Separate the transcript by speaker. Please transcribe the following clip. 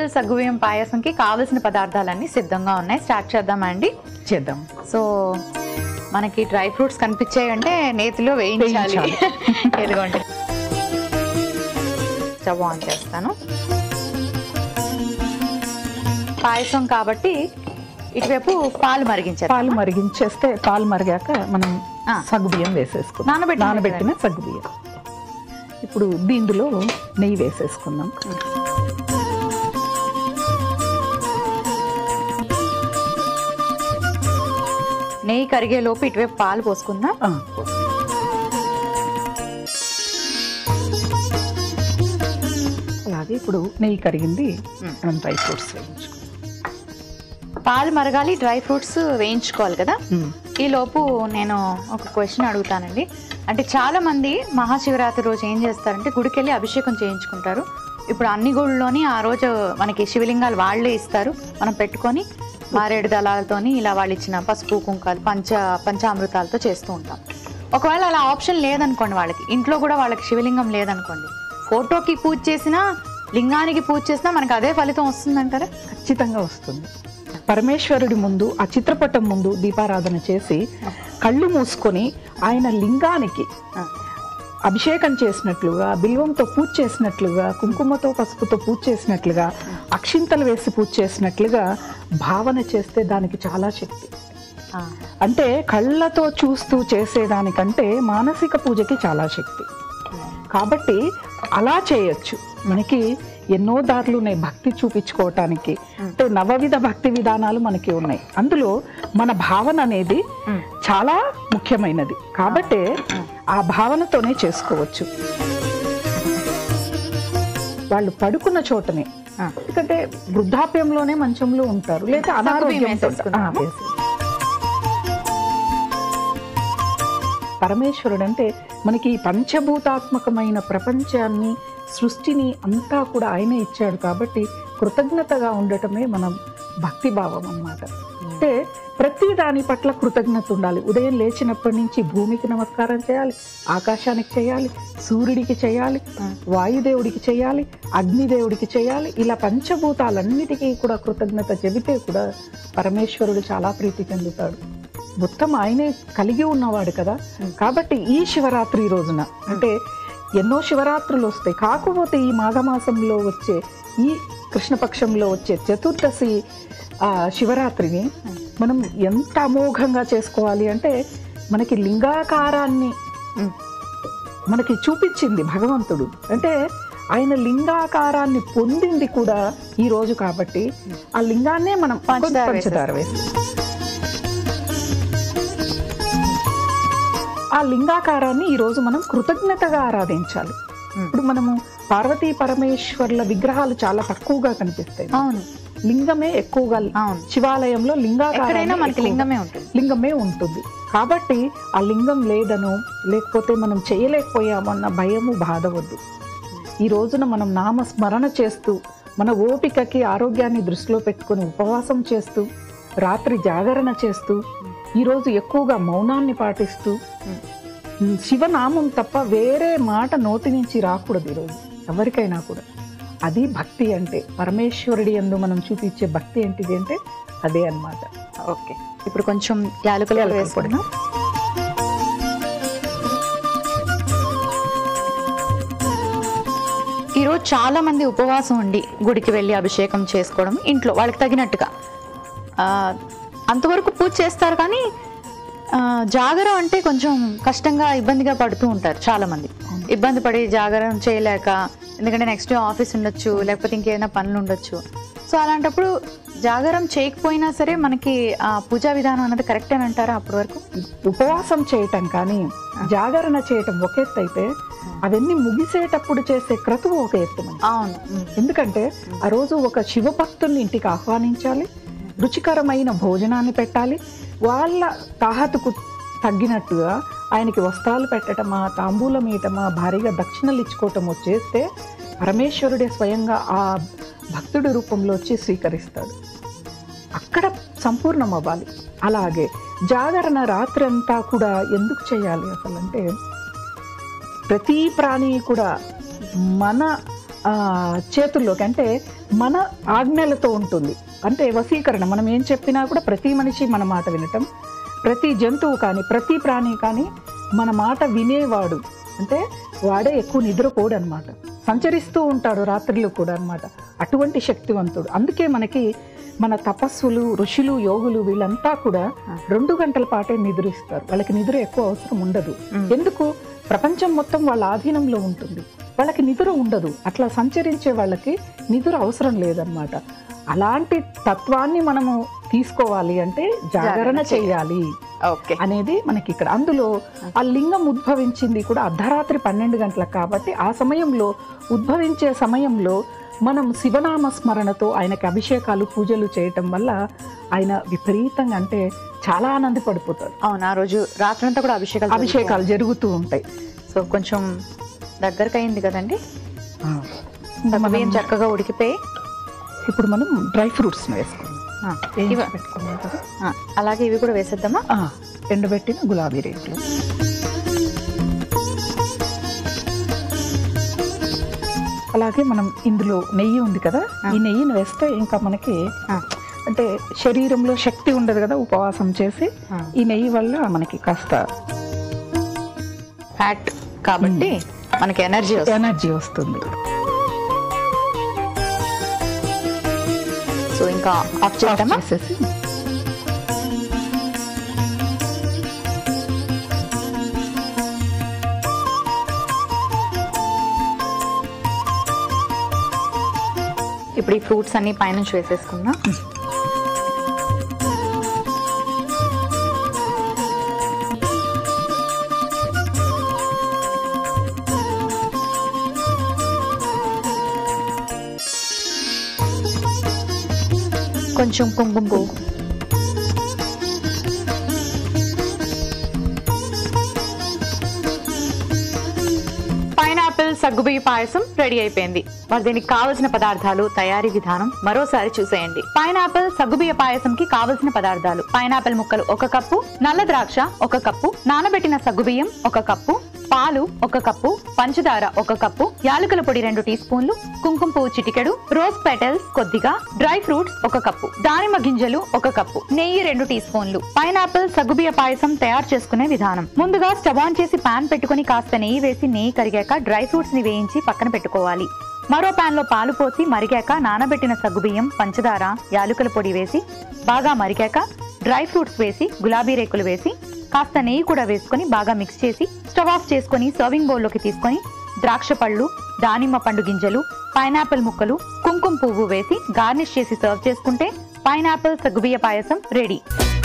Speaker 1: సగ్గుబియ్యం పాయసంకి కావలసిన పదార్థాలన్నీ సిద్ధంగా ఉన్నాయి స్టార్ట్ చేద్దామా అండి
Speaker 2: చేద్దాం
Speaker 1: సో మనకి డ్రై ఫ్రూట్స్ కనిపించాయంటే నేతిలో వేయించాలి ఎదుగోండి స్టవ్ ఆన్ చేస్తాను పాయసం కాబట్టి ఇటువైపు పాలు మరిగించారు
Speaker 2: పాలు మరిగించేస్తే పాలు మరిగాక మనం
Speaker 1: ఆ.
Speaker 2: సగ్గుబియ్యం వేసేసుకుందాం
Speaker 1: నానబెట్టిన
Speaker 2: నానబెట్టిన సగ్గుబియ్యం ఇప్పుడు దీనిలో నెయ్యి వేసేసుకుందాం
Speaker 1: నెయ్యి కరిగే లోపు ఇటువైపు పాలు పోసుకుందాం
Speaker 2: ఆ. అలాగే ఇప్పుడు నెయ్యి కరిగింది మనం డ్రై ఫ్రూట్స్ వేయించుకుందాం
Speaker 1: పాలు మరగాలి డ్రై ఫ్రూట్స్ వేయించుకోవాలి కదా
Speaker 2: ఉమ్.
Speaker 1: ఈ లోపు నేను ఒక క్వశ్చన్ అడుగుతానండి అంటే చాలా మంది మహాశివరాత్రి రోజు ఏం చేస్తారంటే గుడికి వెళ్ళి అభిషేకం చేయించుకుంటారు ఇప్పుడు అన్ని గుళ్ళలోని ఆ రోజు మనకి శివలింగాలు వాళ్ళే ఇస్తారు మనం పెట్టుకొని మారేడు దళాలతోని ఇలా వాళ్ళు ఇచ్చిన పసుపు కుంకాలు పంచ పంచామృతాలతో చేస్తూ ఉంటాం ఒకవేళ అలా ఆప్షన్ లేదనుకోండి వాళ్ళకి ఇంట్లో కూడా వాళ్ళకి శివలింగం లేదనుకోండి ఫోటోకి పూజ చేసినా లింగానికి పూజ చేసినా మనకు అదే ఫలితం వస్తుందంటారా
Speaker 2: ఖచ్చితంగా వస్తుంది పరమేశ్వరుడి ముందు ఆ చిత్రపటం ముందు దీపారాధన చేసి కళ్ళు మూసుకొని ఆయన లింగానికి
Speaker 1: ఆ.
Speaker 2: అభిషేకం చేసినట్లుగా బిల్వంతో పూజ చేసినట్లుగా కుంకుమతో పసుపుతో పూజ చేసినట్లుగా అక్షింతలు వేసి పూజ చేసినట్లుగా భావన చేస్తే దానికి చాలా శక్తి
Speaker 1: ఆ.
Speaker 2: అంటే కళ్ళతో చూస్తూ చేసేదానికంటే మానసిక పూజకి చాలా శక్తి కాబట్టి అలా చేయొచ్చు మనకి ఎన్నో దారులు ఉన్నాయి భక్తి చూపించుకోవటానికి అంటే నవవిధ భక్తి విధానాలు మనకి ఉన్నాయి అందులో మన భావన అనేది
Speaker 1: ఉమ్.
Speaker 2: చాలా ముఖ్యమైనది కాబట్టి ఆ భావనతోనే చేసుకోవచ్చు వాళ్ళు పడుకున్న చోటనే
Speaker 1: ఆ.
Speaker 2: ఎందుకంటే వృద్ధాప్యంలోనే మంచంలో ఉంటారు లేదా అనారోగ్యంతో
Speaker 1: వేసేసుకుందామా?
Speaker 2: ఆ, వేసి. పరమేశ్వరుడు అంటే మనకి ఈ పంచభూతాత్మకమైన ప్రపంచాన్ని సృష్టిని అంతా కూడా ఆయనే ఇచ్చాడు కాబట్టి కృతజ్ఞతగా ఉండటమే మనం భక్తి భావం అన్నమాట అంటే ప్రతి దాని పట్ల కృతజ్ఞత ఉండాలి ఉదయం లేచినప్పటి నుంచి భూమికి నమస్కారం చేయాలి ఆకాశానికి చేయాలి సూర్యుడికి చేయాలి వాయుదేవుడికి చేయాలి అగ్నిదేవుడికి చేయాలి ఇలా పంచభూతాలన్నిటికీ కూడా కృతజ్ఞత చెబితే కూడా పరమేశ్వరుడు చాలా ప్రీతి చెందుతాడు మొత్తం ఆయనే కలిగి ఉన్నవాడు కదా కాబట్టి ఈ శివరాత్రి రోజున అంటే ఎన్నో శివరాత్రులు వస్తాయి కాకపోతే ఈ మాఘమాసంలో వచ్చే ఈ కృష్ణపక్షంలో వచ్చే చతుర్దశి ఆ, శివరాత్రిని మనం ఎంత అమోఘంగా చేసుకోవాలి అంటే మనకి లింగాకారాన్ని
Speaker 1: ఉమ్.
Speaker 2: మనకి చూపించింది భగవంతుడు అంటే ఆయన లింగాకారాన్ని పొందింది కూడా ఈ రోజు కాబట్టి ఆ లింగాన్నే మనం
Speaker 1: పంచదార
Speaker 2: పంచదార వేసి ఆ లింగాకారాన్ని ఈ రోజు మనం కృతజ్ఞతగా ఆరాధించాలి
Speaker 1: ఉమ్.
Speaker 2: ఇప్పుడు మనము పార్వతీ పరమేశ్వర్ల విగ్రహాలు చాలా తక్కువగా కనిపిస్తాయి
Speaker 1: అవును
Speaker 2: లింగమే ఎక్కువగా
Speaker 1: అవును
Speaker 2: శివాలయంలో లింగాకారం
Speaker 1: ఎక్కడైనా మనకి లింగమే ఉంటుంది
Speaker 2: లింగమే ఉంటుంది కాబట్టి ఆ లింగం లేదను లేకపోతే మనం చేయలేకపోయామన్న భయము బాధ వద్దు ఈ రోజున మనం నామ స్మరణ చేస్తూ మన ఓపికకి ఆరోగ్యాన్ని దృష్టిలో పెట్టుకొని ఉపవాసం చేస్తూ రాత్రి జాగరణ చేస్తూ ఈరోజు ఎక్కువగా మౌనాన్ని పాటిస్తూ ఉమ్, శివనామం తప్ప వేరే మాట నోటి నుంచి రాకూడదు ఈరోజు ఎవరికైనా కూడా అది భక్తి అంటే పరమేశ్వరుడి యందు మనం చూపించే భక్తి ఏంటిది అంటే అదే అన్నమాట
Speaker 1: ఓకే ఇప్పుడు కొంచెం యాలకులు
Speaker 2: యాలకుల
Speaker 1: వేసుకుందాం ఈరోజు చాలా మంది ఉపవాసం ఉండి గుడికి వెళ్ళి అభిషేకం చేసుకోవడం ఇంట్లో వాళ్ళకి తగినట్టుగా ఆ, అంతవరకు పూజ చేస్తారు కానీ ఆ, జాగరం అంటే కొంచెం కష్టంగా ఇబ్బందిగా పడుతూ ఉంటారు చాలా మంది ఇబ్బంది పడి జాగరం చేయలేక ఎందుకంటే నెక్స్ట్ డే ఆఫీస్ ఉండొచ్చు లేకపోతే ఇంకేదైనా పనులు ఉండొచ్చు సో అలాంటప్పుడు జాగరం చేయకపోయినా సరే మనకి ఆ పూజా విధానం అనేది కరెక్ట్ అని అంటారా అప్పటి వరకు
Speaker 2: ఉపవాసం చేయటం కానీ జాగరణ చేయటం ఒక ఎత్తు అయితే అవన్నీ ముగిసేటప్పుడు చేసే క్రతువు ఒక ఎత్తు మనకి.
Speaker 1: అవును ఉమ్.
Speaker 2: ఎందుకంటే ఆ రోజు ఒక శివభక్తుల్ని ఇంటికి ఆహ్వానించాలి రుచికరమైన భోజనాన్ని పెట్టాలి వాళ్ళ తాహతుకు తగ్గినట్టుగా ఆయనకి వస్త్రాలు పెట్టటమా తాంబూలం ఇయటమా భారీగా దక్షిణలు ఇచ్చుకోవటమో చేస్తే పరమేశ్వరుడే స్వయంగా ఆ భక్తుడి రూపంలో వచ్చి స్వీకరిస్తాడు అక్కడ సంపూర్ణం అవ్వాలి అలాగే జాగరణ రాత్రి అంతా కూడా ఎందుకు చేయాలి అసలు అంటే ప్రతి ప్రాణి కూడా మన ఆ, చేతుల్లోకి అంటే మన ఆజ్ఞలతో ఉంటుంది అంటే వశీకరణ మనం ఏం చెప్పినా కూడా ప్రతి మనిషి మన మాట వినటం ప్రతి జంతువు కానీ ప్రతి ప్రాణి కానీ మన మాట వినేవాడు అంటే వాడే ఎక్కువ నిద్రపోడు అనమాట సంచరిస్తూ ఉంటాడు రాత్రిలో కూడా అన్నమాట అటువంటి శక్తివంతుడు అందుకే మనకి మన తపస్సులు ఋషులు యోగులు వీళ్ళంతా కూడా రెండు గంటల పాటే నిద్రిస్తారు వాళ్ళకి నిద్ర ఎక్కువ అవసరం ఉండదు ఎందుకు ప్రపంచం మొత్తం వాళ్ళ ఆధీనంలో ఉంటుంది వాళ్ళకి నిద్ర ఉండదు అట్లా సంచరించే వాళ్ళకి నిద్ర అవసరం లేదన్నమాట అలాంటి తత్వాన్ని మనము తీసుకోవాలి అంటే జాగరణ చేయాలి
Speaker 1: ఓకే
Speaker 2: అనేది మనకి ఇక్కడ అందులో ఆ లింగం ఉద్భవించింది కూడా అర్ధరాత్రి పన్నెండు గంటలకు కాబట్టి ఆ సమయంలో ఉద్భవించే సమయంలో మనం శివనామ స్మరణతో ఆయనకి అభిషేకాలు పూజలు చేయటం వల్ల ఆయన విపరీతంగా అంటే చాలా ఆనందపడిపోతాడు
Speaker 1: అవును ఆ రోజు రాత్రంతా కూడా అభిషేకాలు
Speaker 2: అభిషేకాలు జరుగుతూ ఉంటాయి
Speaker 1: సో కొంచెం దగ్గరకు అయింది కదండి
Speaker 2: ఆ.
Speaker 1: బియ్యం చక్కగా ఉడికిపోయి
Speaker 2: ఇప్పుడు మనం డ్రై ఫ్రూట్స్ వేసుకుందాం
Speaker 1: ఆ,
Speaker 2: వేయించి
Speaker 1: ఇవ-
Speaker 2: పెట్టుకున్నాం కదా
Speaker 1: ఆ, అలాగే ఇవి కూడా వేసేద్దామా
Speaker 2: ఆ, ఎండబెట్టిన గులాబీ రేకులు అలాగే మనం ఇందులో నెయ్యి ఉంది కదా ఈ నెయ్యిని వేస్తే ఇంకా మనకి
Speaker 1: ఆ,
Speaker 2: అంటే శరీరంలో శక్తి ఉండదు కదా ఉపవాసం చేసి
Speaker 1: ఆ.
Speaker 2: ఈ నెయ్యి వల్ల మనకి కాస్త
Speaker 1: ఫ్యాట్ కాబట్టి మనకి ఎనర్జీ వస్తుంది
Speaker 2: ఎనర్జీ వస్తుంది
Speaker 1: సో ఇంకా ఆఫ్ చేద్దామా
Speaker 2: చేసేసి
Speaker 1: ఇప్పుడు ఈ ఫ్రూట్స్ అన్ని పైనుంచి వేసేసుకుందాం కొంచెం కుంకుమ పువ్వు పైనాపిల్ సగ్గుబియ్య పాయసం రెడీ అయిపోయింది మరి దీనికి కావలసిన పదార్థాలు తయారీ విధానం మరోసారి చూసేయండి పైనాపిల్ సగ్గుబియ్య పాయసంకి కావలసిన పదార్థాలు పైనాపిల్ ముక్కలు ఒక కప్పు నల్ల ద్రాక్ష ఒక కప్పు నానబెట్టిన సగ్గుబియ్యం ఒక కప్పు పాలు ఒక కప్పు పంచదార ఒక కప్పు యాలకుల పొడి రెండు టీ స్పూన్లు కుంకుమ పువ్వు చిటికెడు రోజ్ పెటల్స్ కొద్దిగా డ్రై ఫ్రూట్స్ ఒక కప్పు దానిమ్మ గింజలు ఒక కప్పు నెయ్యి రెండు టీ స్పూన్లు పైనాపిల్ సగ్గుబియ్య పాయసం తయారు చేసుకునే విధానం ముందుగా స్టవ్ ఆన్ చేసి పాన్ పెట్టుకుని కాస్త నెయ్యి వేసి నెయ్యి కరిగాక డ్రై ఫ్రూట్స్ ని వేయించి పక్కన పెట్టుకోవాలి మరో పాన్ లో పాలు పోసి మరిగాక నానబెట్టిన సగ్గుబియ్యం పంచదార యాలకుల పొడి వేసి బాగా మరిగాక డ్రై ఫ్రూట్స్ వేసి గులాబీ రేకులు వేసి కాస్త నెయ్యి కూడా వేసుకొని బాగా మిక్స్ చేసి స్టవ్ ఆఫ్ చేసుకొని సర్వింగ్ బౌల్లోకి తీసుకొని ద్రాక్ష పళ్ళు దానిమ్మ పండు గింజలు పైనాపిల్ ముక్కలు కుంకుమ పువ్వు వేసి గార్నిష్ చేసి సర్వ్ చేసుకుంటే పైనాపిల్ సగ్గుబియ్య పాయసం రెడీ